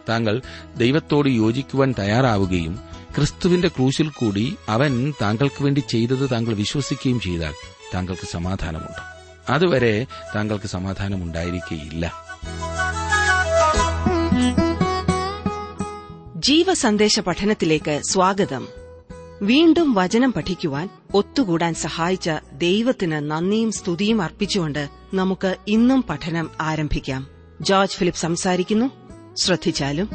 താങ്കൾ ദൈവത്തോട് യോജിക്കുവാൻ തയ്യാറാവുകയും ക്രിസ്തുവിന്റെ ക്രൂശിൽ കൂടി അവൻ താങ്കൾക്ക് വേണ്ടി ചെയ്തത് താങ്കൾ വിശ്വസിക്കുകയും ചെയ്താൽ താങ്കൾക്ക് സമാധാനമുണ്ട് അതുവരെ താങ്കൾക്ക് സമാധാനമുണ്ടായിരിക്കുകയില്ല ജീവസന്ദേശ പഠനത്തിലേക്ക് സ്വാഗതം വീണ്ടും വചനം പഠിക്കുവാൻ ഒത്തുകൂടാൻ സഹായിച്ച ദൈവത്തിന് നന്ദിയും സ്തുതിയും അർപ്പിച്ചുകൊണ്ട് നമുക്ക് ഇന്നും പഠനം ആരംഭിക്കാം ജോർജ് ഫിലിപ്പ് സംസാരിക്കുന്നു ശ്രദ്ധിച്ചാലും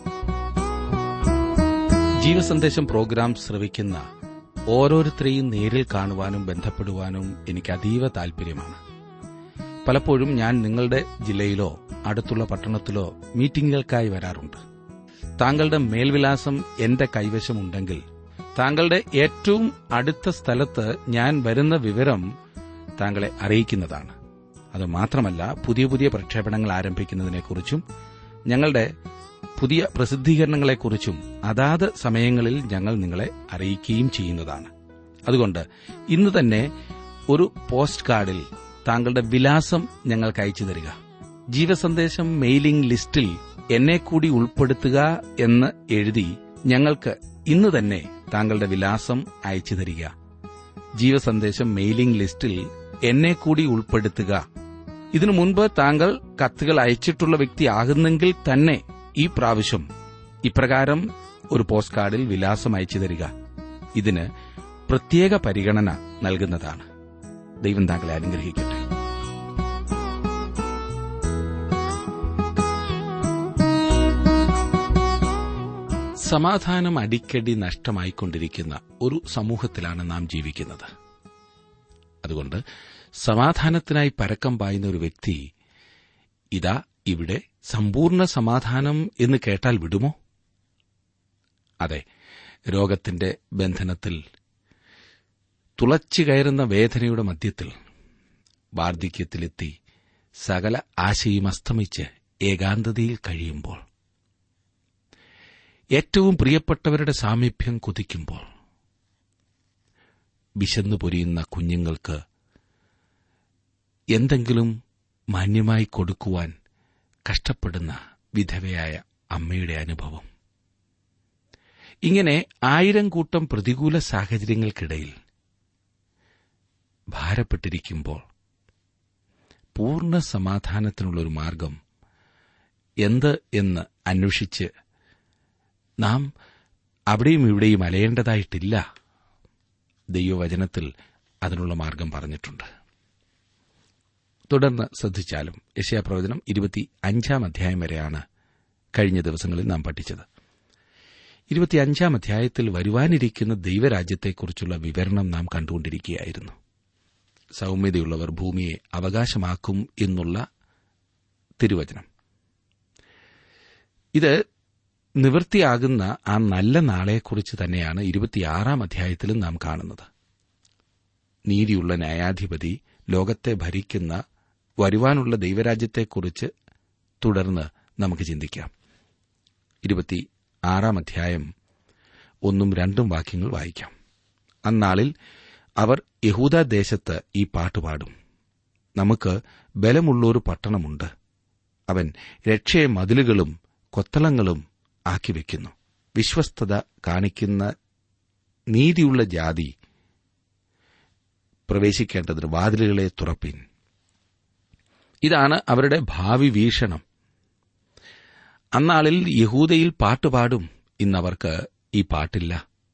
ജീവസന്ദേശം പ്രോഗ്രാം ശ്രവിക്കുന്ന ഓരോരുത്തരെയും നേരിൽ കാണുവാനും ബന്ധപ്പെടുവാനും എനിക്ക് അതീവ താൽപര്യമാണ് പലപ്പോഴും ഞാൻ നിങ്ങളുടെ ജില്ലയിലോ അടുത്തുള്ള പട്ടണത്തിലോ മീറ്റിംഗുകൾക്കായി വരാറുണ്ട് താങ്കളുടെ മേൽവിലാസം എന്റെ കൈവശമുണ്ടെങ്കിൽ താങ്കളുടെ ഏറ്റവും അടുത്ത സ്ഥലത്ത് ഞാൻ വരുന്ന വിവരം താങ്കളെ അറിയിക്കുന്നതാണ് അത് മാത്രമല്ല പുതിയ പുതിയ പ്രക്ഷേപണങ്ങൾ ആരംഭിക്കുന്നതിനെക്കുറിച്ചും ഞങ്ങളുടെ പുതിയ പ്രസിദ്ധീകരണങ്ങളെക്കുറിച്ചും അതാത് സമയങ്ങളിൽ ഞങ്ങൾ നിങ്ങളെ അറിയിക്കുകയും ചെയ്യുന്നതാണ് അതുകൊണ്ട് ഇന്ന് തന്നെ ഒരു പോസ്റ്റ് കാർഡിൽ താങ്കളുടെ വിലാസം ഞങ്ങൾക്ക് അയച്ചു തരിക ജീവസന്ദേശം മെയിലിംഗ് ലിസ്റ്റിൽ എന്നെ കൂടി ഉൾപ്പെടുത്തുക എന്ന് എഴുതി ഞങ്ങൾക്ക് ഇന്ന് തന്നെ താങ്കളുടെ വിലാസം അയച്ചു തരിക ജീവസന്ദേശം മെയിലിംഗ് ലിസ്റ്റിൽ എന്നെ കൂടി ഉൾപ്പെടുത്തുക ഇതിനു മുൻപ് താങ്കൾ കത്തുകൾ അയച്ചിട്ടുള്ള വ്യക്തിയാകുന്നെങ്കിൽ തന്നെ ഈ പ്രാവശ്യം ഇപ്രകാരം ഒരു പോസ്റ്റ് കാർഡിൽ വിലാസം അയച്ചു തരിക ഇതിന് പ്രത്യേക പരിഗണന നൽകുന്നതാണ് ദൈവം താങ്കളെ അനുഗ്രഹിക്കട്ടെ സമാധാനം അടിക്കടി നഷ്ടമായിക്കൊണ്ടിരിക്കുന്ന ഒരു സമൂഹത്തിലാണ് നാം ജീവിക്കുന്നത് അതുകൊണ്ട് സമാധാനത്തിനായി പരക്കം പായുന്ന ഒരു വ്യക്തി ഇതാ ഇവിടെ സമ്പൂർണ്ണ സമാധാനം എന്ന് കേട്ടാൽ വിടുമോ അതെ രോഗത്തിന്റെ ബന്ധനത്തിൽ തുളച്ചു കയറുന്ന വേദനയുടെ മധ്യത്തിൽ വാർദ്ധക്യത്തിലെത്തി സകല ആശയും അസ്തമിച്ച് ഏകാന്തതയിൽ കഴിയുമ്പോൾ ഏറ്റവും പ്രിയപ്പെട്ടവരുടെ സാമീപ്യം കൊതിക്കുമ്പോൾ വിശന്നു പൊരിയുന്ന കുഞ്ഞുങ്ങൾക്ക് എന്തെങ്കിലും മാന്യമായി കൊടുക്കുവാൻ കഷ്ടപ്പെടുന്ന വിധവയായ അമ്മയുടെ അനുഭവം ഇങ്ങനെ ആയിരം കൂട്ടം പ്രതികൂല സാഹചര്യങ്ങൾക്കിടയിൽ ഭാരപ്പെട്ടിരിക്കുമ്പോൾ പൂർണ്ണ സമാധാനത്തിനുള്ളൊരു മാർഗം എന്ത് എന്ന് അന്വേഷിച്ച് നാം അവിടെയും ഇവിടെയും അലയേണ്ടതായിട്ടില്ല ദൈവവചനത്തിൽ അതിനുള്ള മാർഗം പറഞ്ഞിട്ടുണ്ട് തുടർന്ന് ശ്രദ്ധിച്ചാലും യശയാപ്രവചനം ഇരുപത്തി അഞ്ചാം അധ്യായം വരെയാണ് കഴിഞ്ഞ ദിവസങ്ങളിൽ നാം പഠിച്ചത് ഇരുപത്തിയഞ്ചാം അധ്യായത്തിൽ വരുവാനിരിക്കുന്ന ദൈവരാജ്യത്തെക്കുറിച്ചുള്ള വിവരണം നാം കണ്ടുകൊണ്ടിരിക്കുകയായിരുന്നു സൌമ്യതയുള്ളവർ ഭൂമിയെ അവകാശമാക്കും എന്നുള്ള തിരുവചനം ഇത് നിവൃത്തിയാകുന്ന ആ നല്ല നാളെക്കുറിച്ച് തന്നെയാണ് ഇരുപത്തിയാറാം അധ്യായത്തിലും നാം കാണുന്നത് നീതിയുള്ള ന്യായാധിപതി ലോകത്തെ ഭരിക്കുന്ന വരുവാനുള്ള ദൈവരാജ്യത്തെക്കുറിച്ച് തുടർന്ന് നമുക്ക് ചിന്തിക്കാം ഇരുപത്തി ആറാം അധ്യായം ഒന്നും രണ്ടും വാക്യങ്ങൾ വായിക്കാം അന്നാളിൽ അവർ യഹൂദദേശത്ത് ഈ പാട്ടുപാടും നമുക്ക് ബലമുള്ളൊരു പട്ടണമുണ്ട് അവൻ രക്ഷയെ മതിലുകളും കൊത്തളങ്ങളും ആക്കിവെക്കുന്നു വിശ്വസ്തത കാണിക്കുന്ന നീതിയുള്ള ജാതി പ്രവേശിക്കേണ്ടതിന് വാതിലുകളെ തുറപ്പിൻ ഇതാണ് അവരുടെ ഭാവി വീക്ഷണം അന്നാളിൽ യഹൂദയിൽ പാട്ടുപാടും ഇന്നവർക്ക് ഈ പാട്ടില്ല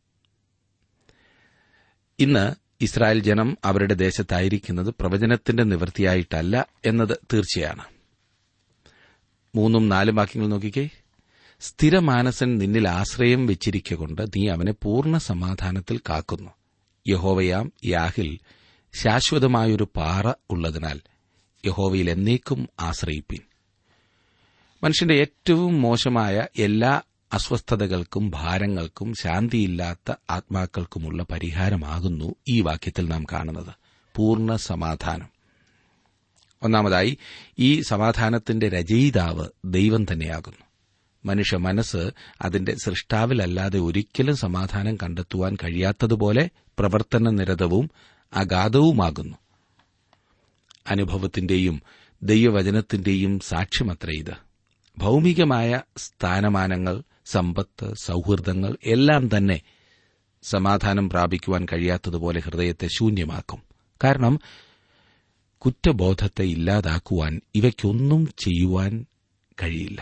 ഇന്ന് ഇസ്രായേൽ ജനം അവരുടെ ദേശത്തായിരിക്കുന്നത് പ്രവചനത്തിന്റെ നിവൃത്തിയായിട്ടല്ല എന്നത് തീർച്ചയാണ് മൂന്നും നാലും വാക്യങ്ങൾ നോക്കിക്കേ സ്ഥിരമാനസൻ നിന്നിൽ ആശ്രയം വെച്ചിരിക്കൊണ്ട് നീ അവനെ പൂർണ്ണ സമാധാനത്തിൽ കാക്കുന്നു യഹോവയാം യാഹിൽ ശാശ്വതമായൊരു പാറ ഉള്ളതിനാൽ യഹോവയിൽ എന്നേക്കും ആശ്രയിപ്പിൻ മനുഷ്യന്റെ ഏറ്റവും മോശമായ എല്ലാ അസ്വസ്ഥതകൾക്കും ഭാരങ്ങൾക്കും ശാന്തിയില്ലാത്ത ആത്മാക്കൾക്കുമുള്ള പരിഹാരമാകുന്നു ഈ വാക്യത്തിൽ നാം കാണുന്നത് പൂർണ്ണ സമാധാനം ഒന്നാമതായി ഈ സമാധാനത്തിന്റെ രചയിതാവ് ദൈവം തന്നെയാകുന്നു മനുഷ്യ മനസ്സ് അതിന്റെ സൃഷ്ടാവിലല്ലാതെ ഒരിക്കലും സമാധാനം കണ്ടെത്തുവാൻ കഴിയാത്തതുപോലെ പ്രവർത്തന നിരതവും അഗാധവുമാകുന്നു അനുഭവത്തിന്റെയും ദൈവവചനത്തിന്റെയും സാക്ഷ്യമത്ര ഇത് ഭൗമികമായ സ്ഥാനമാനങ്ങൾ സമ്പത്ത് സൗഹൃദങ്ങൾ എല്ലാം തന്നെ സമാധാനം പ്രാപിക്കുവാൻ കഴിയാത്തതുപോലെ ഹൃദയത്തെ ശൂന്യമാക്കും കാരണം കുറ്റബോധത്തെ ഇല്ലാതാക്കുവാൻ ഇവയ്ക്കൊന്നും ചെയ്യുവാൻ കഴിയില്ല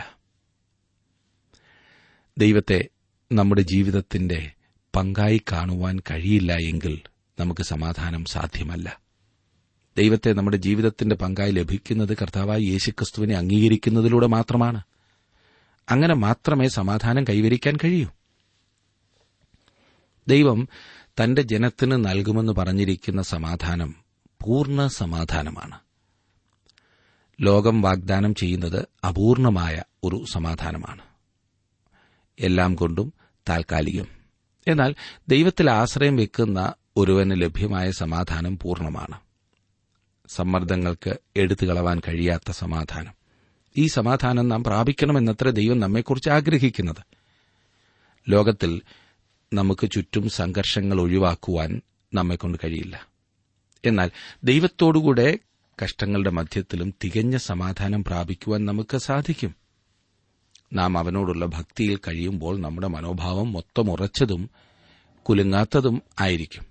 ദൈവത്തെ നമ്മുടെ ജീവിതത്തിന്റെ പങ്കായി കാണുവാൻ കഴിയില്ല എങ്കിൽ നമുക്ക് സമാധാനം സാധ്യമല്ല ദൈവത്തെ നമ്മുടെ ജീവിതത്തിന്റെ പങ്കായി ലഭിക്കുന്നത് കർത്താവായി യേശുക്രിസ്തുവിനെ അംഗീകരിക്കുന്നതിലൂടെ മാത്രമാണ് അങ്ങനെ മാത്രമേ സമാധാനം കൈവരിക്കാൻ കഴിയൂ ദൈവം തന്റെ ജനത്തിന് നൽകുമെന്ന് പറഞ്ഞിരിക്കുന്ന സമാധാനം പൂർണ്ണ സമാധാനമാണ് ലോകം വാഗ്ദാനം ചെയ്യുന്നത് അപൂർണമായ ഒരു സമാധാനമാണ് എല്ലാം കൊണ്ടും താൽക്കാലികം എന്നാൽ ദൈവത്തിൽ ആശ്രയം വെക്കുന്ന ഒരുവന് ലഭ്യമായ സമാധാനം പൂർണ്ണമാണ് സമ്മർദ്ദങ്ങൾക്ക് എടുത്തുകളവാൻ കഴിയാത്ത സമാധാനം ഈ സമാധാനം നാം പ്രാപിക്കണമെന്നത്ര ദൈവം നമ്മെക്കുറിച്ച് ആഗ്രഹിക്കുന്നത് ലോകത്തിൽ നമുക്ക് ചുറ്റും സംഘർഷങ്ങൾ ഒഴിവാക്കുവാൻ നമ്മെക്കൊണ്ട് കഴിയില്ല എന്നാൽ ദൈവത്തോടുകൂടെ കഷ്ടങ്ങളുടെ മധ്യത്തിലും തികഞ്ഞ സമാധാനം പ്രാപിക്കുവാൻ നമുക്ക് സാധിക്കും നാം അവനോടുള്ള ഭക്തിയിൽ കഴിയുമ്പോൾ നമ്മുടെ മനോഭാവം മൊത്തം ഉറച്ചതും കുലുങ്ങാത്തതും ആയിരിക്കും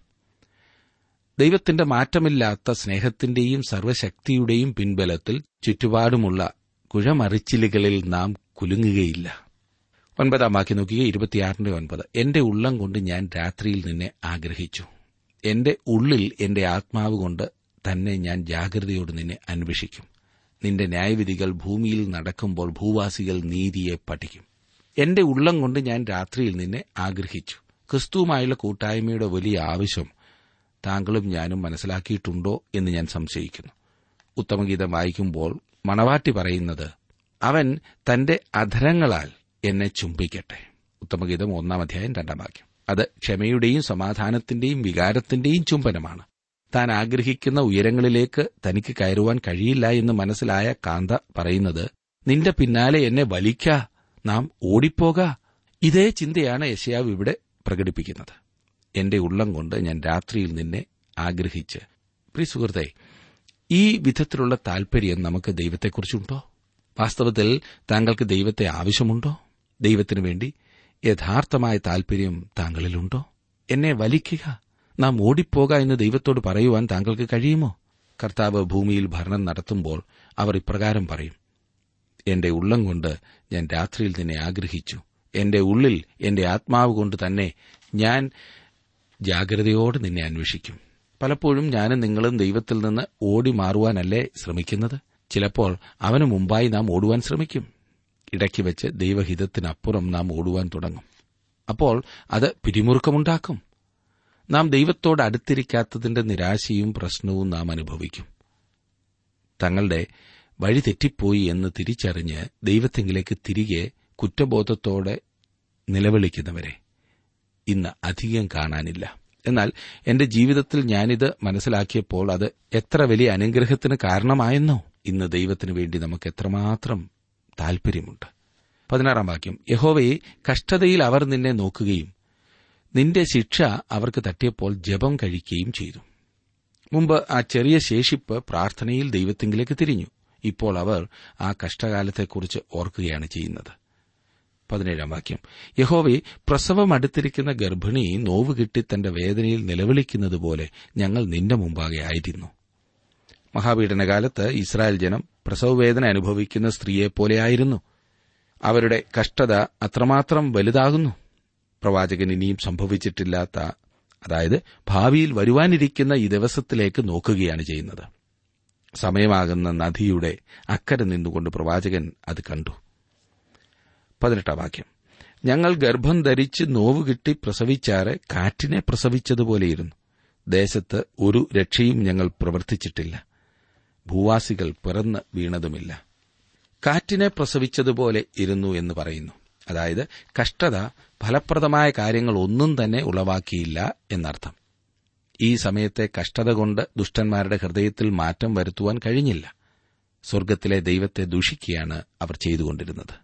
ദൈവത്തിന്റെ മാറ്റമില്ലാത്ത സ്നേഹത്തിന്റെയും സർവശക്തിയുടെയും പിൻബലത്തിൽ ചുറ്റുപാടുമുള്ള കുഴമറിച്ചിലുകളിൽ നാം കുലുങ്ങുകയില്ല ഒൻപതാം വാക്യം നോക്കിയ ഇരുപത്തിയാറിന്റെ ഒൻപത് എന്റെ ഉള്ളം കൊണ്ട് ഞാൻ രാത്രിയിൽ നിന്നെ ആഗ്രഹിച്ചു എന്റെ ഉള്ളിൽ എന്റെ ആത്മാവ് കൊണ്ട് തന്നെ ഞാൻ ജാഗ്രതയോട് നിന്നെ അന്വേഷിക്കും നിന്റെ ന്യായവിധികൾ ഭൂമിയിൽ നടക്കുമ്പോൾ ഭൂവാസികൾ നീതിയെ പഠിക്കും എന്റെ ഉള്ളം കൊണ്ട് ഞാൻ രാത്രിയിൽ നിന്നെ ആഗ്രഹിച്ചു ക്രിസ്തുവുമായുള്ള കൂട്ടായ്മയുടെ വലിയ ആവശ്യം താങ്കളും ഞാനും മനസ്സിലാക്കിയിട്ടുണ്ടോ എന്ന് ഞാൻ സംശയിക്കുന്നു ഉത്തമഗീതം വായിക്കുമ്പോൾ മണവാട്ടി പറയുന്നത് അവൻ തന്റെ അധരങ്ങളാൽ എന്നെ ചുംബിക്കട്ടെ ഉത്തമഗീതം ഒന്നാം അധ്യായം രണ്ടാം വാക്യം അത് ക്ഷമയുടെയും സമാധാനത്തിന്റെയും വികാരത്തിന്റെയും ചുംബനമാണ് താൻ ആഗ്രഹിക്കുന്ന ഉയരങ്ങളിലേക്ക് തനിക്ക് കയറുവാൻ കഴിയില്ല എന്ന് മനസ്സിലായ കാന്ത പറയുന്നത് നിന്റെ പിന്നാലെ എന്നെ വലിക്ക നാം ഓടിപ്പോക ഇതേ ചിന്തയാണ് യശയാവ് ഇവിടെ പ്രകടിപ്പിക്കുന്നത് എന്റെ ഉള്ളം കൊണ്ട് ഞാൻ രാത്രിയിൽ നിന്നെ ആഗ്രഹിച്ച് പ്രിയ സുഹൃത്തെ ഈ വിധത്തിലുള്ള താൽപര്യം നമുക്ക് ദൈവത്തെക്കുറിച്ചുണ്ടോ വാസ്തവത്തിൽ താങ്കൾക്ക് ദൈവത്തെ ആവശ്യമുണ്ടോ ദൈവത്തിനു വേണ്ടി യഥാർത്ഥമായ താൽപര്യം താങ്കളിലുണ്ടോ എന്നെ വലിക്കുക നാം ഓടിപ്പോക എന്ന് ദൈവത്തോട് പറയുവാൻ താങ്കൾക്ക് കഴിയുമോ കർത്താവ് ഭൂമിയിൽ ഭരണം നടത്തുമ്പോൾ അവർ ഇപ്രകാരം പറയും എന്റെ ഉള്ളം കൊണ്ട് ഞാൻ രാത്രിയിൽ നിന്നെ ആഗ്രഹിച്ചു എന്റെ ഉള്ളിൽ എന്റെ ആത്മാവ് കൊണ്ട് തന്നെ ഞാൻ ജാഗ്രതയോടെ നിന്നെ അന്വേഷിക്കും പലപ്പോഴും ഞാനും നിങ്ങളും ദൈവത്തിൽ നിന്ന് ഓടി മാറുവാനല്ലേ ശ്രമിക്കുന്നത് ചിലപ്പോൾ അവന് മുമ്പായി നാം ഓടുവാൻ ശ്രമിക്കും ഇടയ്ക്ക് വെച്ച് ദൈവഹിതത്തിനപ്പുറം നാം ഓടുവാൻ തുടങ്ങും അപ്പോൾ അത് പിരിമുറുക്കമുണ്ടാക്കും നാം ദൈവത്തോട് അടുത്തിരിക്കാത്തതിന്റെ നിരാശയും പ്രശ്നവും നാം അനുഭവിക്കും തങ്ങളുടെ വഴി തെറ്റിപ്പോയി എന്ന് തിരിച്ചറിഞ്ഞ് ദൈവത്തെങ്കിലേക്ക് തിരികെ കുറ്റബോധത്തോടെ നിലവിളിക്കുന്നവരെ ഇന്ന് അധികം കാണാനില്ല എന്നാൽ എന്റെ ജീവിതത്തിൽ ഞാനിത് മനസ്സിലാക്കിയപ്പോൾ അത് എത്ര വലിയ അനുഗ്രഹത്തിന് കാരണമായെന്നോ ഇന്ന് ദൈവത്തിനു വേണ്ടി നമുക്ക് എത്രമാത്രം താൽപര്യമുണ്ട് പതിനാറാം വാക്യം യഹോവയെ കഷ്ടതയിൽ അവർ നിന്നെ നോക്കുകയും നിന്റെ ശിക്ഷ അവർക്ക് തട്ടിയപ്പോൾ ജപം കഴിക്കുകയും ചെയ്തു മുമ്പ് ആ ചെറിയ ശേഷിപ്പ് പ്രാർത്ഥനയിൽ ദൈവത്തിങ്കിലേക്ക് തിരിഞ്ഞു ഇപ്പോൾ അവർ ആ കഷ്ടകാലത്തെക്കുറിച്ച് ഓർക്കുകയാണ് ചെയ്യുന്നത് പതിനേഴാം വാക്യം യഹോവെ പ്രസവം അടുത്തിരിക്കുന്ന ഗർഭിണി നോവ് കിട്ടി തന്റെ വേദനയിൽ നിലവിളിക്കുന്നതുപോലെ ഞങ്ങൾ നിന്റെ മുമ്പാകെ ആയിരുന്നു മഹാപീഡനകാലത്ത് ഇസ്രായേൽ ജനം പ്രസവവേദന അനുഭവിക്കുന്ന സ്ത്രീയെപ്പോലെയായിരുന്നു അവരുടെ കഷ്ടത അത്രമാത്രം വലുതാകുന്നു പ്രവാചകൻ ഇനിയും സംഭവിച്ചിട്ടില്ലാത്ത അതായത് ഭാവിയിൽ വരുവാനിരിക്കുന്ന ഈ ദിവസത്തിലേക്ക് നോക്കുകയാണ് ചെയ്യുന്നത് സമയമാകുന്ന നദിയുടെ അക്കരെ നിന്നുകൊണ്ട് പ്രവാചകൻ അത് കണ്ടു പതിനെട്ടാം വാക്യം ഞങ്ങൾ ഗർഭം ധരിച്ച് നോവ് കിട്ടി പ്രസവിച്ചാറ് കാറ്റിനെ പ്രസവിച്ചതുപോലെയിരുന്നു ദേശത്ത് ഒരു രക്ഷയും ഞങ്ങൾ പ്രവർത്തിച്ചിട്ടില്ല ഭൂവാസികൾ പിറന്ന് വീണതുമില്ല കാറ്റിനെ പ്രസവിച്ചതുപോലെ ഇരുന്നു എന്ന് പറയുന്നു അതായത് കഷ്ടത ഫലപ്രദമായ കാര്യങ്ങൾ ഒന്നും തന്നെ ഉളവാക്കിയില്ല എന്നർത്ഥം ഈ സമയത്തെ കഷ്ടത കൊണ്ട് ദുഷ്ടന്മാരുടെ ഹൃദയത്തിൽ മാറ്റം വരുത്തുവാൻ കഴിഞ്ഞില്ല സ്വർഗത്തിലെ ദൈവത്തെ ദൂഷിക്കുകയാണ് അവർ ചെയ്തുകൊണ്ടിരുന്നത്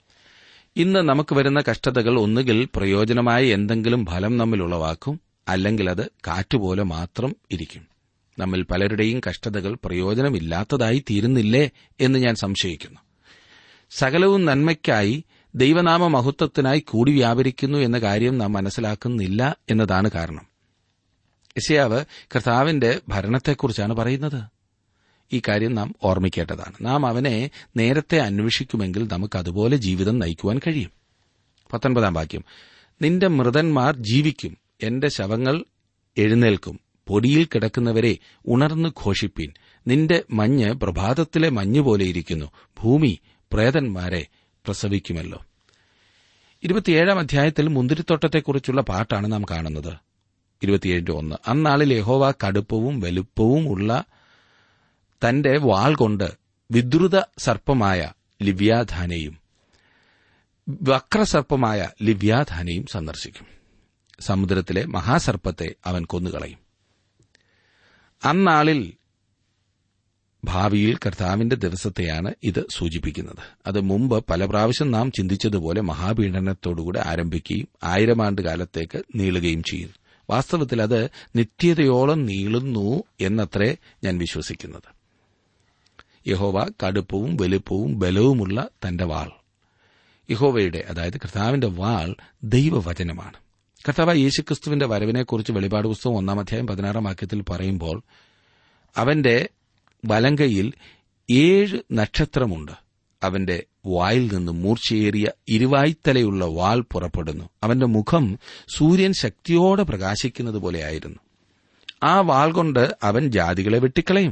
ഇന്ന് നമുക്ക് വരുന്ന കഷ്ടതകൾ ഒന്നുകിൽ പ്രയോജനമായ എന്തെങ്കിലും ഫലം നമ്മിൽ ഉളവാക്കും അല്ലെങ്കിൽ അത് കാറ്റുപോലെ മാത്രം ഇരിക്കും നമ്മിൽ പലരുടെയും കഷ്ടതകൾ പ്രയോജനമില്ലാത്തതായി തീരുന്നില്ലേ എന്ന് ഞാൻ സംശയിക്കുന്നു സകലവും നന്മയ്ക്കായി ദൈവനാമ മഹത്വത്തിനായി കൂടി വ്യാപരിക്കുന്നു എന്ന കാര്യം നാം മനസ്സിലാക്കുന്നില്ല എന്നതാണ് കാരണം യശയാവ് കർത്താവിന്റെ ഭരണത്തെക്കുറിച്ചാണ് പറയുന്നത് ഈ കാര്യം നാം ഓർമ്മിക്കേണ്ടതാണ് നാം അവനെ നേരത്തെ അന്വേഷിക്കുമെങ്കിൽ നമുക്ക് അതുപോലെ ജീവിതം നയിക്കുവാൻ കഴിയും പത്തൊൻപതാം വാക്യം നിന്റെ മൃതന്മാർ ജീവിക്കും എന്റെ ശവങ്ങൾ എഴുന്നേൽക്കും പൊടിയിൽ കിടക്കുന്നവരെ ഉണർന്നു ഘോഷിപ്പീൻ നിന്റെ മഞ്ഞ് പ്രഭാതത്തിലെ മഞ്ഞുപോലെ ഇരിക്കുന്നു ഭൂമി പ്രേതന്മാരെ പ്രസവിക്കുമല്ലോ ഇരുപത്തിയേഴാം അധ്യായത്തിൽ മുന്തിരിത്തോട്ടത്തെക്കുറിച്ചുള്ള പാട്ടാണ് നാം കാണുന്നത് ഇരുപത്തിയേഴിന്റെ ഒന്ന് അന്നാളിൽ യഹോവ കടുപ്പവും വലുപ്പവും ഉള്ള തന്റെ വാൾ കൊണ്ട് വിദ്രുത സർപ്പമായ ലിവ്യാധാനെയും വക്രസർപ്പമായ ലിവ്യാധാനെയും സന്ദർശിക്കും സമുദ്രത്തിലെ മഹാസർപ്പത്തെ അവൻ കൊന്നുകളയും അന്നാളിൽ ഭാവിയിൽ കർത്താവിന്റെ ദിവസത്തെയാണ് ഇത് സൂചിപ്പിക്കുന്നത് അത് മുമ്പ് പല പ്രാവശ്യം നാം ചിന്തിച്ചതുപോലെ മഹാപീഡനത്തോടുകൂടെ ആരംഭിക്കുകയും ആയിരം ആണ്ട് കാലത്തേക്ക് നീളുകയും ചെയ്യുന്നു വാസ്തവത്തിൽ അത് നിത്യതയോളം നീളുന്നു എന്നത്രേ ഞാൻ വിശ്വസിക്കുന്നത് യഹോവ കടുപ്പവും വലുപ്പവും ബലവുമുള്ള തന്റെ വാൾ യഹോവയുടെ അതായത് കർത്താവിന്റെ വാൾ ദൈവവചനമാണ് കർത്താവ് യേശുക്രിസ്തുവിന്റെ വരവിനെക്കുറിച്ച് വെളിപാട് പുസ്തകം ഒന്നാം അധ്യായം പതിനാറാം വാക്യത്തിൽ പറയുമ്പോൾ അവന്റെ വലങ്കയിൽ ഏഴ് നക്ഷത്രമുണ്ട് അവന്റെ വായിൽ നിന്ന് മൂർച്ചയേറിയ ഇരുവായ്ത്തലയുള്ള വാൾ പുറപ്പെടുന്നു അവന്റെ മുഖം സൂര്യൻ ശക്തിയോടെ പ്രകാശിക്കുന്നത് പോലെയായിരുന്നു ആ വാൾ കൊണ്ട് അവൻ ജാതികളെ വെട്ടിക്കളയും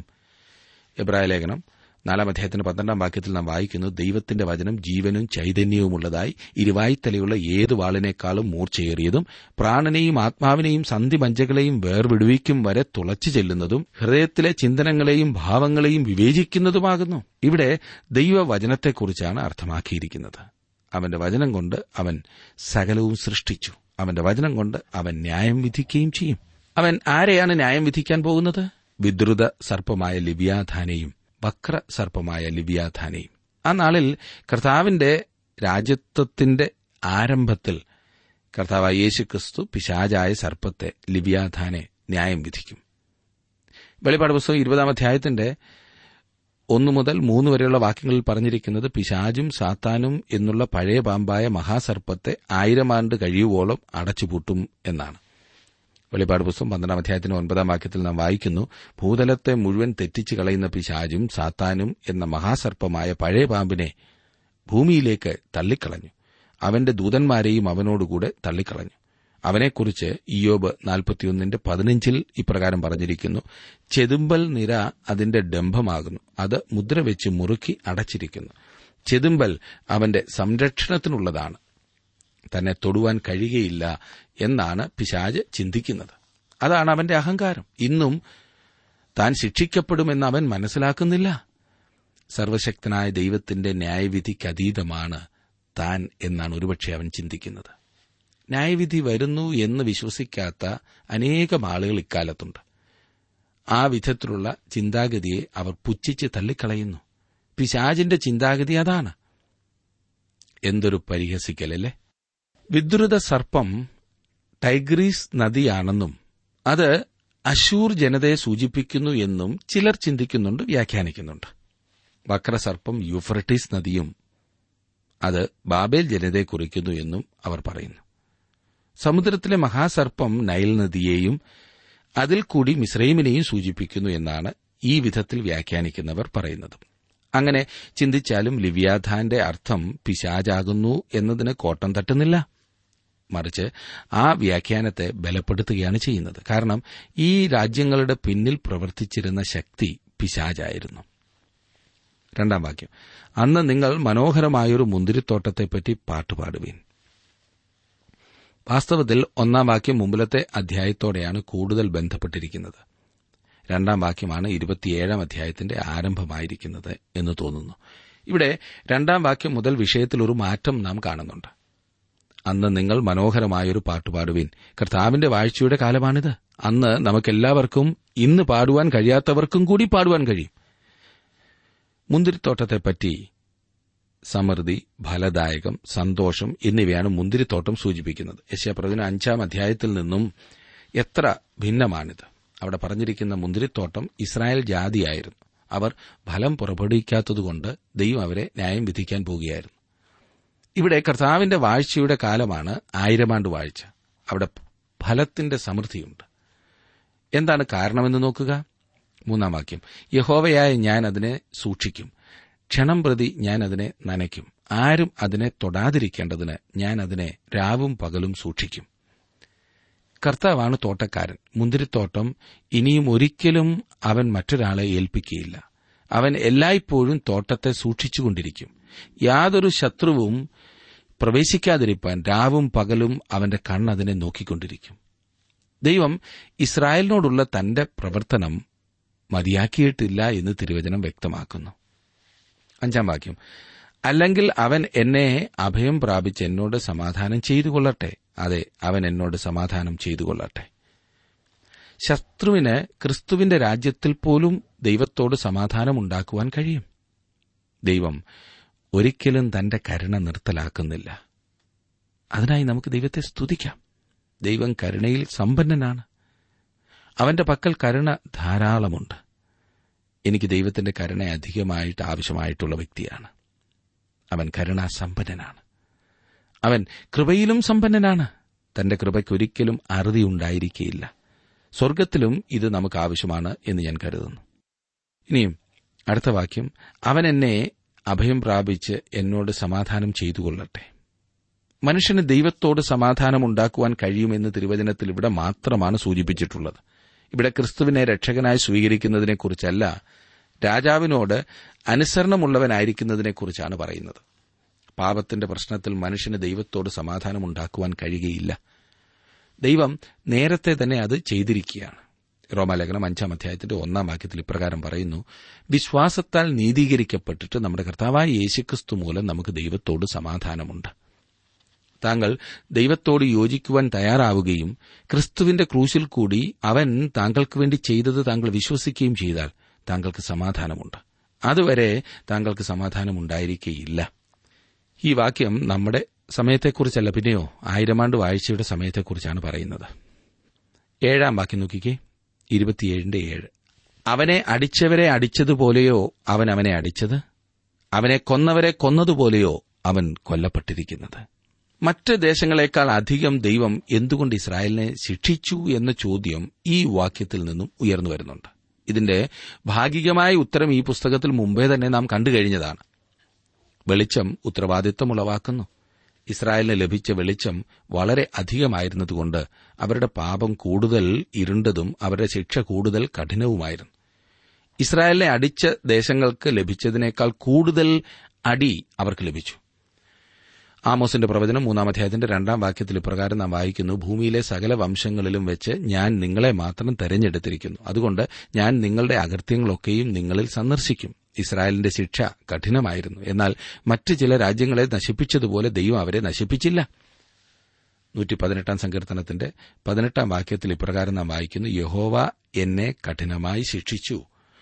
എബ്രായ ലേഖനം നാലാം അധ്യായത്തിന് പന്ത്രണ്ടാം വാക്യത്തിൽ നാം വായിക്കുന്നു ദൈവത്തിന്റെ വചനം ജീവനും ചൈതന്യവുമുള്ളതായി ഇരുവായ്ത്തലയുള്ള ഏത് വാളിനേക്കാളും മൂർച്ചയേറിയതും പ്രാണനെയും ആത്മാവിനെയും സന്ധിമഞ്ചകളെയും വേർവിടുവിക്കും വരെ തുളച്ചു ചെല്ലുന്നതും ഹൃദയത്തിലെ ചിന്തനങ്ങളെയും ഭാവങ്ങളെയും വിവേചിക്കുന്നതുമാകുന്നു ഇവിടെ ദൈവവചനത്തെക്കുറിച്ചാണ് അർത്ഥമാക്കിയിരിക്കുന്നത് അവന്റെ വചനം കൊണ്ട് അവൻ സകലവും സൃഷ്ടിച്ചു അവന്റെ വചനം കൊണ്ട് അവൻ ന്യായം വിധിക്കുകയും ചെയ്യും അവൻ ആരെയാണ് ന്യായം വിധിക്കാൻ പോകുന്നത് വിദ്രുത സർപ്പമായ ലിവ്യാധാനെയും വക്ര സർപ്പമായ ലിവ്യാധാനെയും ആ നാളിൽ കർത്താവിന്റെ രാജ്യത്വത്തിന്റെ ആരംഭത്തിൽ കർത്താവായ യേശുക്രിസ്തു പിശാചായ സർപ്പത്തെ ലിവ്യാധാനെ ന്യായം വിധിക്കും വെളിപ്പാട് പുസ്തകം ഇരുപതാം അധ്യായത്തിന്റെ ഒന്നു മുതൽ മൂന്ന് വരെയുള്ള വാക്യങ്ങളിൽ പറഞ്ഞിരിക്കുന്നത് പിശാജും സാത്താനും എന്നുള്ള പഴയ പാമ്പായ മഹാസർപ്പത്തെ ആയിരം ആണ്ട് കഴിയുവോളം അടച്ചുപൂട്ടും എന്നാണ് വെളിപ്പാട് പുസ്തകം പന്ത്രണ്ടാം അധ്യായത്തിന് ഒൻപതാം വാക്യത്തിൽ നാം വായിക്കുന്നു ഭൂതലത്തെ മുഴുവൻ തെറ്റിച്ചു കളയുന്ന പിശാജും സാത്താനും എന്ന മഹാസർപ്പമായ പഴയ പാമ്പിനെ ഭൂമിയിലേക്ക് തള്ളിക്കളഞ്ഞു അവന്റെ ദൂതന്മാരെയും അവനോടുകൂടെ തള്ളിക്കളഞ്ഞു അവനെക്കുറിച്ച് ഇയോബ് നാൽപ്പത്തിയൊന്നിന്റെ പതിനഞ്ചിൽ ഇപ്രകാരം പറഞ്ഞിരിക്കുന്നു ചെതുമ്പൽ നിര അതിന്റെ ഡംഭമാകുന്നു അത് മുദ്രവെച്ച് മുറുക്കി അടച്ചിരിക്കുന്നു ചെതുമ്പൽ അവന്റെ സംരക്ഷണത്തിനുള്ളതാണ് തന്നെ തൊടുവാൻ കഴിയുകയില്ല എന്നാണ് പിശാജ് ചിന്തിക്കുന്നത് അതാണ് അവന്റെ അഹങ്കാരം ഇന്നും താൻ ശിക്ഷിക്കപ്പെടുമെന്ന് അവൻ മനസ്സിലാക്കുന്നില്ല സർവശക്തനായ ദൈവത്തിന്റെ ന്യായവിധിക്കതീതമാണ് താൻ എന്നാണ് ഒരുപക്ഷെ അവൻ ചിന്തിക്കുന്നത് ന്യായവിധി വരുന്നു എന്ന് വിശ്വസിക്കാത്ത അനേകം ആളുകൾ ഇക്കാലത്തുണ്ട് ആ വിധത്തിലുള്ള ചിന്താഗതിയെ അവർ പുച്ഛിച്ച് തള്ളിക്കളയുന്നു പിശാജിന്റെ ചിന്താഗതി അതാണ് എന്തൊരു പരിഹസിക്കലല്ലേ വിദ്രുത സർപ്പം ടൈഗ്രീസ് നദിയാണെന്നും അത് അശൂർ ജനതയെ സൂചിപ്പിക്കുന്നു എന്നും ചിലർ ചിന്തിക്കുന്നുണ്ട് വ്യാഖ്യാനിക്കുന്നുണ്ട് വക്രസർപ്പം യൂഫ്രട്ടീസ് നദിയും അത് ബാബേൽ ജനതയെ കുറിക്കുന്നു എന്നും അവർ പറയുന്നു സമുദ്രത്തിലെ മഹാസർപ്പം നൈൽ നദിയെയും അതിൽ കൂടി മിശ്രൈമിനെയും സൂചിപ്പിക്കുന്നു എന്നാണ് ഈ വിധത്തിൽ വ്യാഖ്യാനിക്കുന്നവർ പറയുന്നത് അങ്ങനെ ചിന്തിച്ചാലും ലിവ്യാധാന്റെ അർത്ഥം പിശാചാകുന്നു എന്നതിന് കോട്ടം തട്ടുന്നില്ല മറിച്ച് ആ വ്യാഖ്യാനത്തെ ബലപ്പെടുത്തുകയാണ് ചെയ്യുന്നത് കാരണം ഈ രാജ്യങ്ങളുടെ പിന്നിൽ പ്രവർത്തിച്ചിരുന്ന ശക്തി പിശാചായിരുന്നു രണ്ടാം വാക്യം അന്ന് നിങ്ങൾ മനോഹരമായൊരു മുന്തിരിത്തോട്ടത്തെപ്പറ്റി പാട്ടുപാടുവീൻ വാസ്തവത്തിൽ ഒന്നാം വാക്യം മുമ്പിലത്തെ അധ്യായത്തോടെയാണ് കൂടുതൽ ബന്ധപ്പെട്ടിരിക്കുന്നത് രണ്ടാം വാക്യമാണ് ഇരുപത്തിയേഴാം അധ്യായത്തിന്റെ ആരംഭമായിരിക്കുന്നത് എന്ന് തോന്നുന്നു ഇവിടെ രണ്ടാം വാക്യം മുതൽ വിഷയത്തിൽ ഒരു മാറ്റം നാം കാണുന്നുണ്ട് അന്ന് നിങ്ങൾ മനോഹരമായൊരു പാട്ടുപാടുവിൻ കർത്താവിന്റെ വാഴ്ചയുടെ കാലമാണിത് അന്ന് നമുക്കെല്ലാവർക്കും ഇന്ന് പാടുവാൻ കഴിയാത്തവർക്കും കൂടി പാടുവാൻ കഴിയും മുന്തിരിത്തോട്ടത്തെപ്പറ്റി സമൃദ്ധി ഫലദായകം സന്തോഷം എന്നിവയാണ് മുന്തിരിത്തോട്ടം സൂചിപ്പിക്കുന്നത് യശയപ്രവചന അഞ്ചാം അധ്യായത്തിൽ നിന്നും എത്ര ഭിന്നമാണിത് അവിടെ പറഞ്ഞിരിക്കുന്ന മുന്തിരിത്തോട്ടം ഇസ്രായേൽ ജാതിയായിരുന്നു അവർ ഫലം പുറപ്പെടുവിക്കാത്തതുകൊണ്ട് ദൈവം അവരെ ന്യായം വിധിക്കാൻ പോകുകയായിരുന്നു ഇവിടെ കർത്താവിന്റെ വാഴ്ചയുടെ കാലമാണ് ആയിരമാണ്ട് വാഴ്ച അവിടെ ഫലത്തിന്റെ സമൃദ്ധിയുണ്ട് എന്താണ് കാരണമെന്ന് നോക്കുക മൂന്നാം വാക്യം യഹോവയായ ഞാൻ അതിനെ സൂക്ഷിക്കും ക്ഷണം പ്രതി ഞാൻ അതിനെ നനയ്ക്കും ആരും അതിനെ തൊടാതിരിക്കേണ്ടതിന് ഞാൻ അതിനെ രാവും പകലും സൂക്ഷിക്കും കർത്താവാണ് തോട്ടക്കാരൻ മുന്തിരിത്തോട്ടം ഇനിയും ഒരിക്കലും അവൻ മറ്റൊരാളെ ഏൽപ്പിക്കുകയില്ല അവൻ എല്ലായ്പ്പോഴും തോട്ടത്തെ സൂക്ഷിച്ചുകൊണ്ടിരിക്കും യാതൊരു ശത്രുവും പ്രവേശിക്കാതിരിപ്പാൻ രാവും പകലും അവന്റെ കണ്ണതിനെ നോക്കിക്കൊണ്ടിരിക്കും ദൈവം ഇസ്രായേലിനോടുള്ള തന്റെ പ്രവർത്തനം മതിയാക്കിയിട്ടില്ല എന്ന് തിരുവചനം വ്യക്തമാക്കുന്നു അഞ്ചാം വാക്യം അല്ലെങ്കിൽ അവൻ എന്നെ അഭയം പ്രാപിച്ച് എന്നോട് സമാധാനം ചെയ്തു കൊള്ളട്ടെ അതെ അവൻ എന്നോട് സമാധാനം ചെയ്തു കൊള്ളട്ടെ ശത്രുവിന് ക്രിസ്തുവിന്റെ രാജ്യത്തിൽ പോലും ദൈവത്തോട് സമാധാനമുണ്ടാക്കുവാൻ കഴിയും ദൈവം ഒരിക്കലും തന്റെ കരുണ നിർത്തലാക്കുന്നില്ല അതിനായി നമുക്ക് ദൈവത്തെ സ്തുതിക്കാം ദൈവം കരുണയിൽ സമ്പന്നനാണ് അവന്റെ പക്കൽ കരുണ ധാരാളമുണ്ട് എനിക്ക് ദൈവത്തിന്റെ കരുണ അധികമായിട്ട് ആവശ്യമായിട്ടുള്ള വ്യക്തിയാണ് അവൻ കരുണാസമ്പന്നനാണ് അവൻ കൃപയിലും സമ്പന്നനാണ് തന്റെ കൃപയ്ക്കൊരിക്കലും അറുതി ഉണ്ടായിരിക്കുകയില്ല സ്വർഗത്തിലും ഇത് നമുക്ക് ആവശ്യമാണ് എന്ന് ഞാൻ കരുതുന്നു ഇനിയും അടുത്ത വാക്യം അവൻ എന്നെ അഭയം പ്രാപിച്ച് എന്നോട് സമാധാനം ചെയ്തു കൊള്ളട്ടെ മനുഷ്യന് ദൈവത്തോട് സമാധാനം ഉണ്ടാക്കുവാൻ കഴിയുമെന്ന് തിരുവചനത്തിൽ ഇവിടെ മാത്രമാണ് സൂചിപ്പിച്ചിട്ടുള്ളത് ഇവിടെ ക്രിസ്തുവിനെ രക്ഷകനായി സ്വീകരിക്കുന്നതിനെക്കുറിച്ചല്ല രാജാവിനോട് അനുസരണമുള്ളവനായിരിക്കുന്നതിനെക്കുറിച്ചാണ് പറയുന്നത് പാപത്തിന്റെ പ്രശ്നത്തിൽ മനുഷ്യന് ദൈവത്തോട് സമാധാനം ഉണ്ടാക്കുവാൻ കഴിയുകയില്ല ദൈവം നേരത്തെ തന്നെ അത് ചെയ്തിരിക്കുകയാണ് റോമാലേഖനം അഞ്ചാം അധ്യായത്തിന്റെ ഒന്നാം വാക്യത്തിൽ ഇപ്രകാരം പറയുന്നു വിശ്വാസത്താൽ നീതീകരിക്കപ്പെട്ടിട്ട് നമ്മുടെ കർത്താവായ യേശുക്രിസ്തു മൂലം നമുക്ക് ദൈവത്തോട് സമാധാനമുണ്ട് താങ്കൾ ദൈവത്തോട് യോജിക്കുവാൻ തയ്യാറാവുകയും ക്രിസ്തുവിന്റെ ക്രൂശിൽ കൂടി അവൻ താങ്കൾക്ക് വേണ്ടി ചെയ്തത് താങ്കൾ വിശ്വസിക്കുകയും ചെയ്താൽ താങ്കൾക്ക് സമാധാനമുണ്ട് അതുവരെ താങ്കൾക്ക് സമാധാനമുണ്ടായിരിക്കുകയില്ല ഈ വാക്യം നമ്മുടെ സമയത്തെക്കുറിച്ചല്ല പിന്നെയോ ആയിരമാണ്ട് വാഴ്ചയുടെ സമയത്തെക്കുറിച്ചാണ് പറയുന്നത് ഏഴാം വാക്യം നോക്കിക്കേ ഇരുപത്തിയേഴിന്റെ ഏഴ് അവനെ അടിച്ചവരെ അടിച്ചതുപോലെയോ അവൻ അവനെ അടിച്ചത് അവനെ കൊന്നവരെ കൊന്നതുപോലെയോ അവൻ കൊല്ലപ്പെട്ടിരിക്കുന്നത് മറ്റ് ദേശങ്ങളെക്കാൾ അധികം ദൈവം എന്തുകൊണ്ട് ഇസ്രായേലിനെ ശിക്ഷിച്ചു എന്ന ചോദ്യം ഈ വാക്യത്തിൽ നിന്നും ഉയർന്നു വരുന്നുണ്ട് ഇതിന്റെ ഭാഗികമായ ഉത്തരം ഈ പുസ്തകത്തിൽ മുമ്പേ തന്നെ നാം കണ്ടു കഴിഞ്ഞതാണ് വെളിച്ചം ഉത്തരവാദിത്വം ഉളവാക്കുന്നു ഇസ്രായേലിന് ലഭിച്ച വെളിച്ചം വളരെ അധികമായിരുന്നതുകൊണ്ട് അവരുടെ പാപം കൂടുതൽ ഇരുണ്ടതും അവരുടെ ശിക്ഷ കൂടുതൽ കഠിനവുമായിരുന്നു ഇസ്രായേലിനെ അടിച്ച ദേശങ്ങൾക്ക് ലഭിച്ചതിനേക്കാൾ കൂടുതൽ അടി അവർക്ക് ലഭിച്ചു ആമോസിന്റെ പ്രവചനം മൂന്നാം അധ്യായത്തിന്റെ രണ്ടാം വാക്യത്തിൽ ഇപ്രകാരം നാം വായിക്കുന്നു ഭൂമിയിലെ സകല വംശങ്ങളിലും വെച്ച് ഞാൻ നിങ്ങളെ മാത്രം തെരഞ്ഞെടുത്തിരിക്കുന്നു അതുകൊണ്ട് ഞാൻ നിങ്ങളുടെ അകൃത്യങ്ങളൊക്കെയും നിങ്ങളിൽ സന്ദർശിക്കും ഇസ്രായേലിന്റെ ശിക്ഷ കഠിനമായിരുന്നു എന്നാൽ മറ്റ് ചില രാജ്യങ്ങളെ നശിപ്പിച്ചതുപോലെ ദൈവം അവരെ നശിപ്പിച്ചില്ല നൂറ്റി പതിനെട്ടാം സങ്കീർത്തനത്തിന്റെ പതിനെട്ടാം വാക്യത്തിൽ ഇപ്രകാരം നാം വായിക്കുന്നു യഹോവ എന്നെ കഠിനമായി ശിക്ഷിച്ചു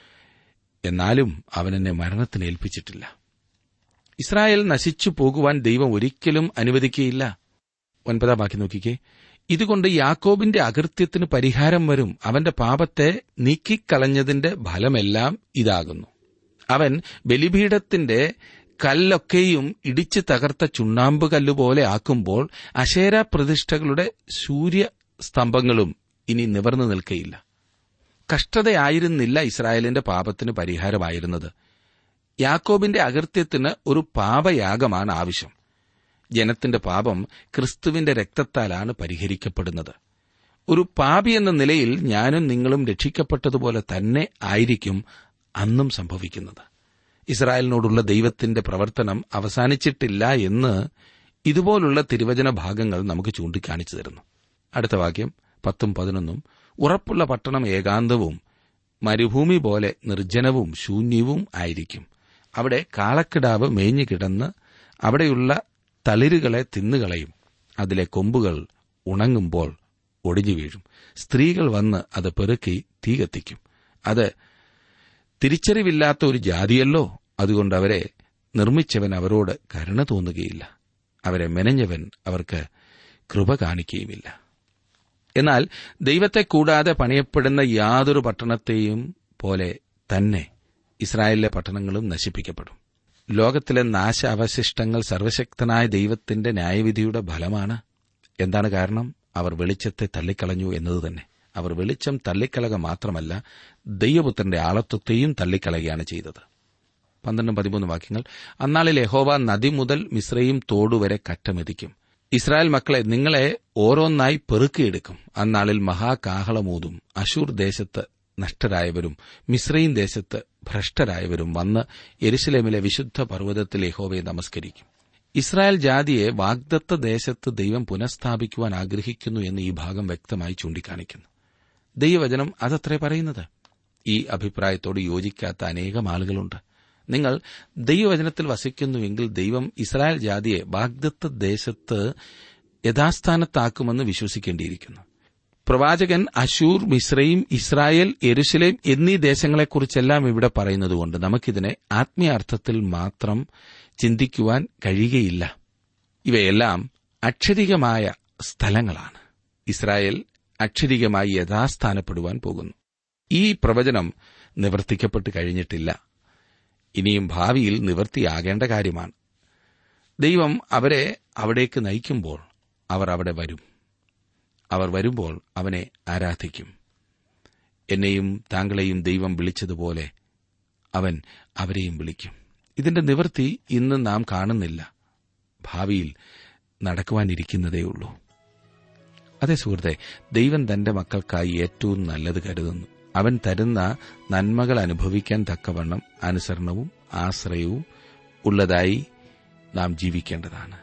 എന്നാലും അവൻ എന്നെ മരണത്തിന് ഏൽപ്പിച്ചിട്ടില്ല ഇസ്രായേൽ നശിച്ചു പോകുവാൻ ദൈവം ഒരിക്കലും അനുവദിക്കുകയില്ല ഒൻപതാം വാക്യം നോക്കിക്കേ ഇതുകൊണ്ട് യാക്കോബിന്റെ അകൃത്യത്തിന് പരിഹാരം വരും അവന്റെ പാപത്തെ നീക്കിക്കളഞ്ഞതിന്റെ ഫലമെല്ലാം ഇതാകുന്നു അവൻ ബലിപീഠത്തിന്റെ കല്ലൊക്കെയും ഇടിച്ചു തകർത്ത ചുണ്ണാമ്പ് കല്ലുപോലെ ആക്കുമ്പോൾ അശേര പ്രതിഷ്ഠകളുടെ സൂര്യസ്തംഭങ്ങളും ഇനി നിവർന്നു നിൽക്കയില്ല കഷ്ടതയായിരുന്നില്ല ഇസ്രായേലിന്റെ പാപത്തിന് പരിഹാരമായിരുന്നത് യാക്കോബിന്റെ അകൃത്യത്തിന് ഒരു പാപയാഗമാണ് ആവശ്യം ജനത്തിന്റെ പാപം ക്രിസ്തുവിന്റെ രക്തത്താലാണ് പരിഹരിക്കപ്പെടുന്നത് ഒരു പാപി എന്ന നിലയിൽ ഞാനും നിങ്ങളും രക്ഷിക്കപ്പെട്ടതുപോലെ തന്നെ ആയിരിക്കും അന്നും സംഭവിക്കുന്നത് ഇസ്രായേലിനോടുള്ള ദൈവത്തിന്റെ പ്രവർത്തനം അവസാനിച്ചിട്ടില്ല എന്ന് ഇതുപോലുള്ള തിരുവചന ഭാഗങ്ങൾ നമുക്ക് ചൂണ്ടിക്കാണിച്ചു തരുന്നു അടുത്ത വാക്യം പത്തും പതിനൊന്നും ഉറപ്പുള്ള പട്ടണം ഏകാന്തവും മരുഭൂമി പോലെ നിർജ്ജനവും ശൂന്യവും ആയിരിക്കും അവിടെ കാളക്കിടാവ് മേഞ്ഞു കിടന്ന് അവിടെയുള്ള തളിരുകളെ തിന്നുകളയും അതിലെ കൊമ്പുകൾ ഉണങ്ങുമ്പോൾ ഒടിഞ്ഞു വീഴും സ്ത്രീകൾ വന്ന് അത് പെറുക്കി തീ കത്തിക്കും അത് തിരിച്ചറിവില്ലാത്ത ഒരു ജാതിയല്ലോ അതുകൊണ്ട് അവരെ നിർമ്മിച്ചവൻ അവരോട് കരുണ തോന്നുകയില്ല അവരെ മെനഞ്ഞവൻ അവർക്ക് കൃപ കാണിക്കുകയുമില്ല എന്നാൽ ദൈവത്തെ കൂടാതെ പണിയപ്പെടുന്ന യാതൊരു പട്ടണത്തെയും പോലെ തന്നെ ഇസ്രായേലിലെ പട്ടണങ്ങളും നശിപ്പിക്കപ്പെടും ലോകത്തിലെ നാശാവശിഷ്ടങ്ങൾ സർവശക്തനായ ദൈവത്തിന്റെ ന്യായവിധിയുടെ ഫലമാണ് എന്താണ് കാരണം അവർ വെളിച്ചത്തെ തള്ളിക്കളഞ്ഞു എന്നത് തന്നെ അവർ വെളിച്ചം തള്ളിക്കളക മാത്രമല്ല ദൈവപുത്രന്റെ ആളത്വത്തെയും തള്ളിക്കളയുകയാണ് ചെയ്തത് പന്ത്രണ്ടും പതിമൂന്ന് വാക്യങ്ങൾ അന്നാളിൽ യഹോവ നദി മുതൽ മിശ്രയും തോടുവരെ കറ്റമെതിക്കും ഇസ്രായേൽ മക്കളെ നിങ്ങളെ ഓരോന്നായി പെറുക്കിയെടുക്കും അന്നാളിൽ മഹാകാഹളമൂതും അശൂർ ദേശത്ത് നഷ്ടരായവരും മിശ്രയും ദേശത്ത് ഭ്രഷ്ടരായവരും വന്ന് എരുസലേമിലെ വിശുദ്ധ പർവ്വതത്തിൽ യഹോവയെ നമസ്കരിക്കും ഇസ്രായേൽ ജാതിയെ വാഗ്ദത്ത ദേശത്ത് ദൈവം പുനഃസ്ഥാപിക്കുവാൻ ആഗ്രഹിക്കുന്നു എന്ന് ഈ ഭാഗം വ്യക്തമായി ചൂണ്ടിക്കാണിക്കുന്നു ദൈവവചനം അതത്രേ പറയുന്നത് ഈ അഭിപ്രായത്തോട് യോജിക്കാത്ത അനേകം ആളുകളുണ്ട് നിങ്ങൾ ദൈവവചനത്തിൽ വസിക്കുന്നുവെങ്കിൽ ദൈവം ഇസ്രായേൽ ജാതിയെ വാഗ്ദത്ത ദേശത്ത് യഥാസ്ഥാനത്താക്കുമെന്ന് വിശ്വസിക്കേണ്ടിയിരിക്കുന്നു പ്രവാചകൻ അശൂർ മിശ്രയും ഇസ്രായേൽ എരുശലേം എന്നീ ദേശങ്ങളെക്കുറിച്ചെല്ലാം ഇവിടെ പറയുന്നതുകൊണ്ട് നമുക്കിതിനെ ആത്മീയാർത്ഥത്തിൽ മാത്രം ചിന്തിക്കുവാൻ കഴിയുകയില്ല ഇവയെല്ലാം അക്ഷരികമായ സ്ഥലങ്ങളാണ് ഇസ്രായേൽ അക്ഷരികമായി യഥാസ്ഥാനപ്പെടുവാൻ പോകുന്നു ഈ പ്രവചനം നിവർത്തിക്കപ്പെട്ട് കഴിഞ്ഞിട്ടില്ല ഇനിയും ഭാവിയിൽ നിവൃത്തിയാകേണ്ട കാര്യമാണ് ദൈവം അവരെ അവിടേക്ക് നയിക്കുമ്പോൾ അവർ അവിടെ വരും അവർ വരുമ്പോൾ അവനെ ആരാധിക്കും എന്നെയും താങ്കളെയും ദൈവം വിളിച്ചതുപോലെ അവൻ അവരെയും വിളിക്കും ഇതിന്റെ നിവൃത്തി ഇന്ന് നാം കാണുന്നില്ല ഭാവിയിൽ നടക്കുവാനിരിക്കുന്നതേയുള്ളൂ അതെ സുഹൃത്തെ ദൈവം തന്റെ മക്കൾക്കായി ഏറ്റവും നല്ലത് കരുതുന്നു അവൻ തരുന്ന നന്മകൾ അനുഭവിക്കാൻ തക്കവണ്ണം അനുസരണവും ആശ്രയവും ഉള്ളതായി നാം ജീവിക്കേണ്ടതാണ്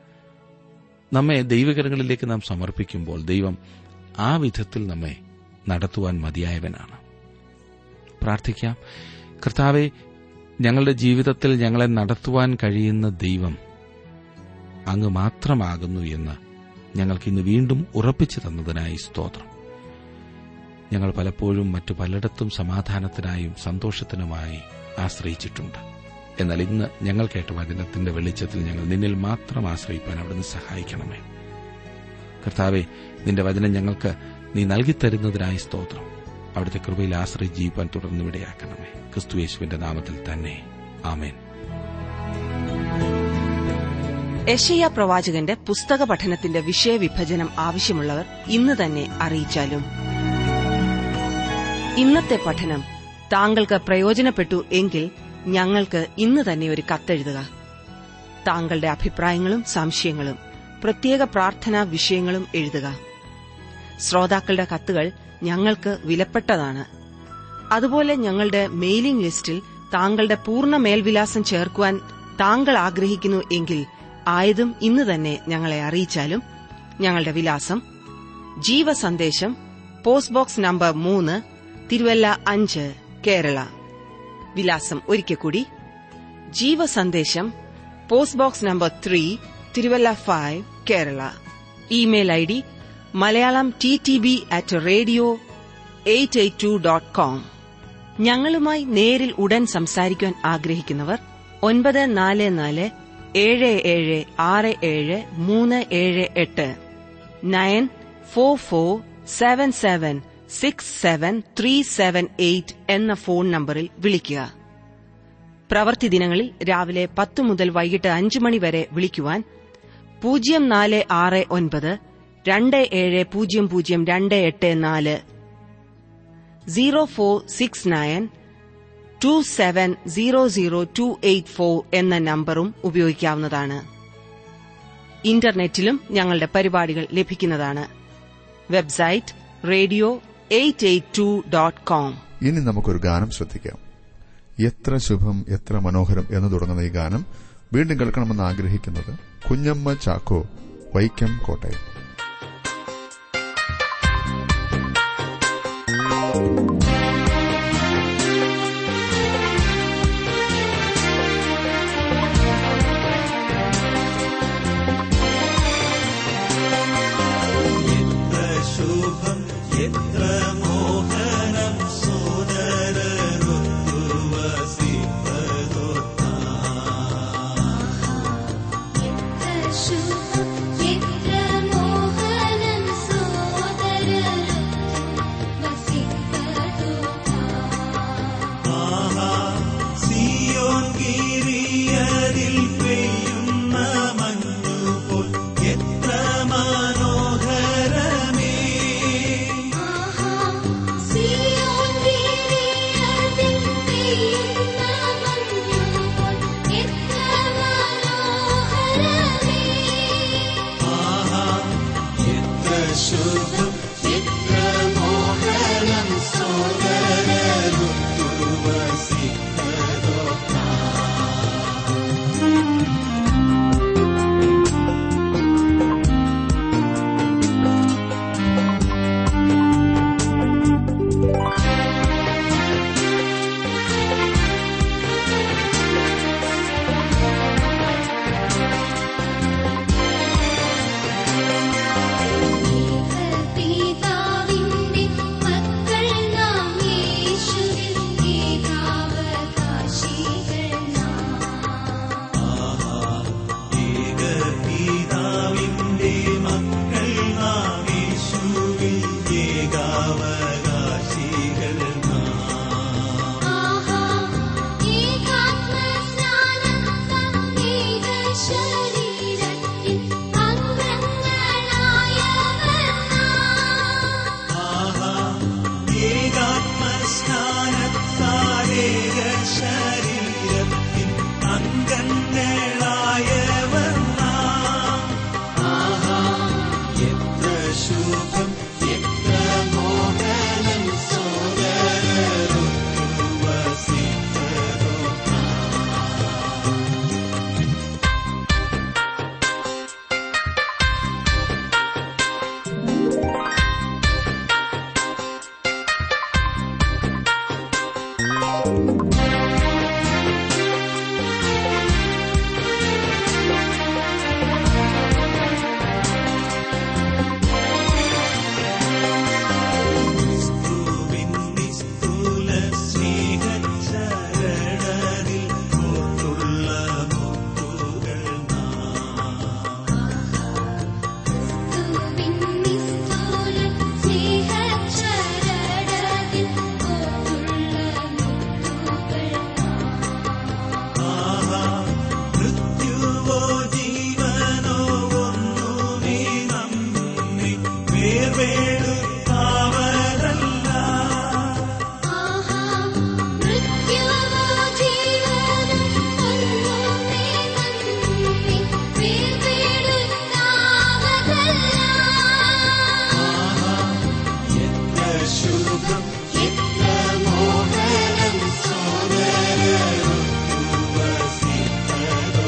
നമ്മെ ദൈവകരങ്ങളിലേക്ക് നാം സമർപ്പിക്കുമ്പോൾ ദൈവം ആ വിധത്തിൽ നമ്മെ നടത്തുവാൻ മതിയായവനാണ് പ്രാർത്ഥിക്കാം കർത്താവെ ഞങ്ങളുടെ ജീവിതത്തിൽ ഞങ്ങളെ നടത്തുവാൻ കഴിയുന്ന ദൈവം അങ്ങ് മാത്രമാകുന്നു എന്ന് ഞങ്ങൾക്കിന്ന് വീണ്ടും ഉറപ്പിച്ചു തന്നതിനായി സ്തോത്രം ഞങ്ങൾ പലപ്പോഴും മറ്റു പലയിടത്തും സമാധാനത്തിനായും സന്തോഷത്തിനുമായി ആശ്രയിച്ചിട്ടുണ്ട് എന്നാൽ ഇന്ന് ഞങ്ങൾ കേട്ട വചനത്തിന്റെ വെളിച്ചത്തിൽ ഞങ്ങൾ നിന്നിൽ മാത്രം ആശ്രയിപ്പാൻ അവിടുന്ന് സഹായിക്കണമേ കർത്താവെ നിന്റെ വചനം ഞങ്ങൾക്ക് നീ നൽകിത്തരുന്നതിനായി സ്തോത്രം അവിടുത്തെ കൃപയിൽ ആശ്രയി ജീവിപ്പാൻ തുടർന്ന് ഇവിടെയാക്കണമേ ക്രിസ്തുയേശുവിന്റെ നാമത്തിൽ തന്നെ ആമേൻ യശയ്യ പ്രവാചകന്റെ പുസ്തക പഠനത്തിന്റെ വിഷയവിഭജനം ആവശ്യമുള്ളവർ ഇന്ന് തന്നെ അറിയിച്ചാലും ഇന്നത്തെ പഠനം താങ്കൾക്ക് പ്രയോജനപ്പെട്ടു എങ്കിൽ ഞങ്ങൾക്ക് ഇന്ന് തന്നെ ഒരു കത്തെഴുതുക താങ്കളുടെ അഭിപ്രായങ്ങളും സംശയങ്ങളും പ്രത്യേക പ്രാർത്ഥനാ വിഷയങ്ങളും എഴുതുക ശ്രോതാക്കളുടെ കത്തുകൾ ഞങ്ങൾക്ക് വിലപ്പെട്ടതാണ് അതുപോലെ ഞങ്ങളുടെ മെയിലിംഗ് ലിസ്റ്റിൽ താങ്കളുടെ പൂർണ്ണ മേൽവിലാസം ചേർക്കുവാൻ താങ്കൾ ആഗ്രഹിക്കുന്നു എങ്കിൽ ആയതും ഇന്ന് തന്നെ ഞങ്ങളെ അറിയിച്ചാലും ഞങ്ങളുടെ വിലാസം ജീവസന്ദേശം പോസ്റ്റ് ബോക്സ് നമ്പർ മൂന്ന് തിരുവല്ല അഞ്ച് കേരള വിലാസം ഒരിക്കൽ കൂടി ജീവസന്ദേശം post box number three Thiruvalla five Kerala email I D Malayalam T T B at radio eight eight two dot com ഞങ്ങളുമായി നേരിൽ ഉടൻ സംസാരിക്കുവാൻ ആഗ്രഹിക്കുന്നവർ ഒൻപത് നാല് നാല് ഏഴ് ഏഴ് ആറ് ഏഴ് മൂന്ന് ഏഴ് എട്ട് nine four four seven seven six seven three seven eight എന്ന ഫോൺ നമ്പറിൽ വിളിക്കുക പ്രവൃത്തി ദിനങ്ങളിൽ രാവിലെ പത്ത് മുതൽ വൈകിട്ട് അഞ്ച് മണി വരെ വിളിക്കുവാൻ പൂജ്യം നാല് ആറ് ഒൻപത് രണ്ട് ഏഴ് പൂജ്യം പൂജ്യം രണ്ട് എട്ട് നാല് zero four six nine two seven zero zero two eight four എന്ന നമ്പറും ഉപയോഗിക്കാവുന്നതാണ് ഇന്റർനെറ്റിലും ഞങ്ങളുടെ പരിപാടികൾ ലഭിക്കുന്നതാണ് website radio eight eight two dot com ഇനി നമുക്കൊരു ഗാനം ശ്രദ്ധിക്കാം എത്ര ശുഭം എത്ര മനോഹരം എന്ന് തുടങ്ങുന്ന ഈ ഗാനം വീണ്ടും കേൾക്കണമെന്ന് ആഗ്രഹിക്കുന്നത് കുഞ്ഞമ്മ ചാക്കോ വൈക്കം കോട്ടയം എത്ര ശുഭം എത്ര മോഹനം ശരീരത്തിൽ അംഗങ്ങളായവർ ഏകാത്മസ്നാനത്താലേക ശരീരത്തിൻ അംഗങ്ങളായവർ നാം. ആഹാ, എത്ര ശുഭം എത്ര മോഹനം സോദരരൊത്തു വസിപ്പതോ ക്രിസ്തുവിൻ നിസ്തുല സ്നേഹച്ചരണരിൽ കോർത്തുള്ള മുത്തുകൾ നാം. നിസ്തുല സ്നേഹചരണത്തിൽ കോർത്തുള്ള മുത്തുകൾ ആഹാ, മൃത്യുവോ ജീവനോ ഒന്നുമേ നമ്മെ വേർപെടുത്താവതല്ല. ആഹാ മൃത്യുവോ ജീവനും ഒന്നുമേ നമ്മെ വേർപെടുത്താവതല്ല എത്ര ശുഭം എത്ര മോഹനം സോദരരൊത്തു വസിപ്പതോ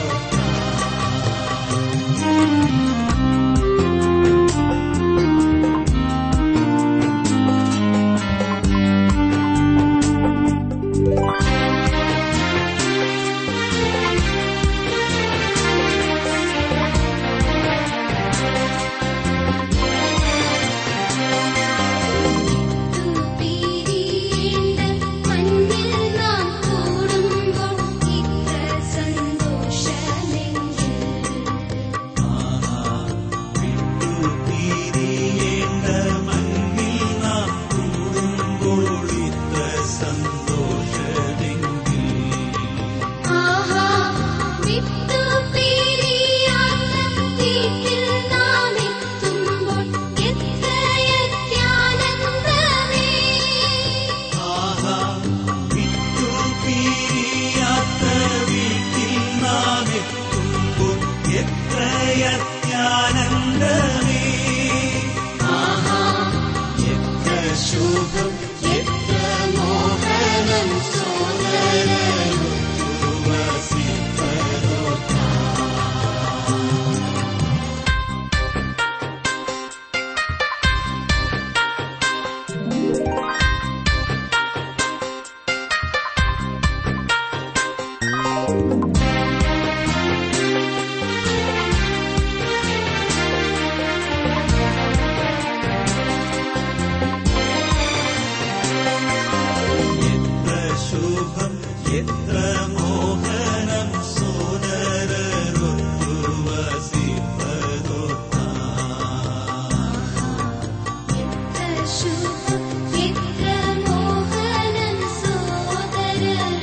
പിരിയേണ്ട മണ്ണിൽ നാം കൂടുമ്പോൾ ഇത്ര സന്തോഷമെങ്കിൽ വിട്ടുപിരിയേണ്ട മണ്ണിൽ നാം കൂടുമ്പോൾ ഇത്ര സന്തോഷമെങ്കിൽ ആഹാ വിട്ടു പിരിയാത്ത വീട്ടിൽ നാം എത്തുമ്പോൾ എത്രയത്യാനന്ദമേ ആഹാ വിട്ടുപിരിയാത്ത വീട്ടിൽ നാം എത്തുമ്പോൾ എത്രയത്യാനന്ദമേ ആഹാ എത്ര ശുഭം എത്ര മോഹനം സോദരൊത്തു വസിപ്പതോ എത്ര ശുഭം എത്ര മോഹനം സോദരരൊത്തു വസിപ്പതോ എത്ര ശുഭം എത്ര മോഹനം സോദരർ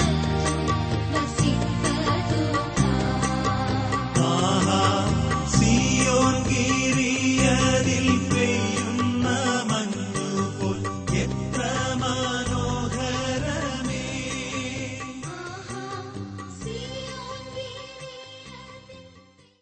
വസിപ്പതോ ആഹാ സിയോൻ ഗിരിയതിൽ